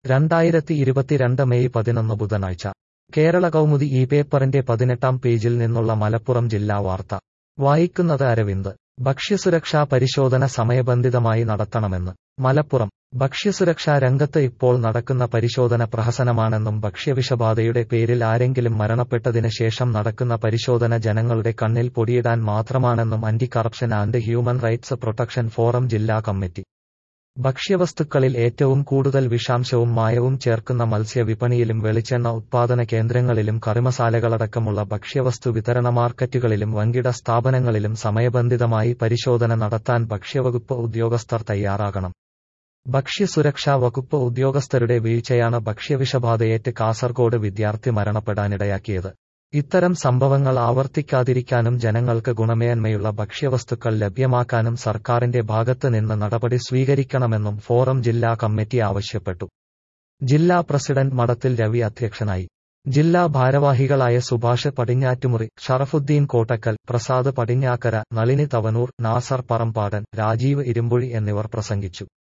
രണ്ടായിരത്തി ഇരുപത്തിരണ്ട് മെയ് പതിനൊന്ന് ബുധനാഴ്ച കേരള കൗമുദി ഈ പേപ്പറിന്റെ പതിനെട്ടാം പേജിൽ നിന്നുള്ള മലപ്പുറം ജില്ലാ വാർത്ത വായിക്കുന്നത് അരവിന്ദ് ഭക്ഷ്യസുരക്ഷാ പരിശോധന സമയബന്ധിതമായി നടത്തണമെന്ന് മലപ്പുറം ഭക്ഷ്യസുരക്ഷാ രംഗത്ത് ഇപ്പോൾ നടക്കുന്ന പരിശോധന പ്രഹസനമാണെന്നും ഭക്ഷ്യവിഷബാധയുടെ പേരിൽ ആരെങ്കിലും മരണപ്പെട്ടതിന് ശേഷം നടക്കുന്ന പരിശോധന ജനങ്ങളുടെ കണ്ണിൽ പൊടിയിടാൻ മാത്രമാണെന്നും anti corruption and human rights protection forum ജില്ലാ കമ്മിറ്റി ഭക്ഷ്യവസ്തുക്കളിൽ ഏറ്റവും കൂടുതൽ വിഷാംശവും മായവും ചേർക്കുന്ന മത്സ്യവിപണിയിലും വെളിച്ചെണ്ണ ഉത്പാദന കേന്ദ്രങ്ങളിലും കറിമസാലകളടക്കമുള്ള ഭക്ഷ്യവസ്തു വിതരണ മാർക്കറ്റുകളിലും വൻകിട സ്ഥാപനങ്ങളിലും സമയബന്ധിതമായി പരിശോധന നടത്താൻ ഭക്ഷ്യവകുപ്പ് ഉദ്യോഗസ്ഥർ തയ്യാറാകണം ഭക്ഷ്യസുരക്ഷാ വകുപ്പ് ഉദ്യോഗസ്ഥരുടെ വീഴ്ചയാണ് ഭക്ഷ്യവിഷബാധയേറ്റ് കാസർഗോഡ് വിദ്യാർത്ഥി മരണപ്പെടാനിടയാക്കിയത് ഇത്തരം സംഭവങ്ങൾ ആവർത്തിക്കാതിരിക്കാനും ജനങ്ങൾക്ക് ഗുണമേന്മയുള്ള ഭക്ഷ്യവസ്തുക്കൾ ലഭ്യമാക്കാനും സർക്കാരിന്റെ ഭാഗത്ത് നിന്ന് നടപടി സ്വീകരിക്കണമെന്നും ഫോറം ജില്ലാ കമ്മിറ്റി ആവശ്യപ്പെട്ടു ജില്ലാ പ്രസിഡന്റ് മഠത്തിൽ രവി അധ്യക്ഷനായി ജില്ലാ ഭാരവാഹികളായ സുഭാഷ് പടിഞ്ഞാറ്റുമുറി ഷറഫുദ്ദീൻ കോട്ടക്കൽ പ്രസാദ് പടിഞ്ഞാക്കര നളിനി തവനൂർ നാസർ പറമ്പാടൻ രാജീവ് ഇരുമ്പുഴി എന്നിവർ പ്രസംഗിച്ചു